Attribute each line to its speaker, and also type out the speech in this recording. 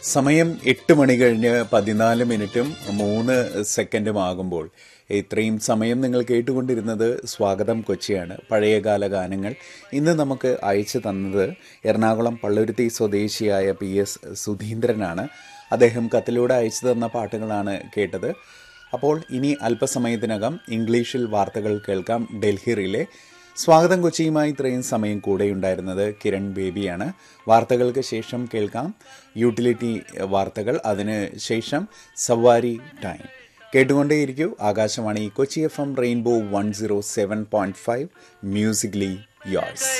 Speaker 1: സമയം എട്ട് മണി കഴിഞ്ഞ് പതിനാല് മിനിറ്റും മൂന്ന് സെക്കൻഡും ആകുമ്പോൾ ഇത്രയും സമയം നിങ്ങൾ കേട്ടുകൊണ്ടിരുന്നത് സ്വാഗതം കൊച്ചിയാണ് പഴയകാല ഗാനങ്ങൾ ഇന്ന് നമുക്ക് അയച്ചു തന്നത് എറണാകുളം പള്ളുരുത്തി സ്വദേശിയായ പി എസ് സുധീന്ദ്രനാണ് അദ്ദേഹം കത്തിലൂടെ അയച്ചു തന്ന പാട്ടുകളാണ് കേട്ടത് അപ്പോൾ ഇനി അല്പസമയത്തിനകം ഇംഗ്ലീഷിൽ വാർത്തകൾ കേൾക്കാം ഡൽഹി റിലേ സ്വാഗതം കൊച്ചിയുമായി ഇത്രയും സമയം കൂടെയുണ്ടായിരുന്നത് കിരൺ ബേബിയാണ് വാർത്തകൾക്ക് ശേഷം കേൾക്കാം യൂട്ടിലിറ്റി വാർത്തകൾ അതിന് ശേഷം സവാരി ടൈം കേട്ടുകൊണ്ടേയിരിക്കൂ Akashvani Kochi F M Rainbow one zero seven point five musically yours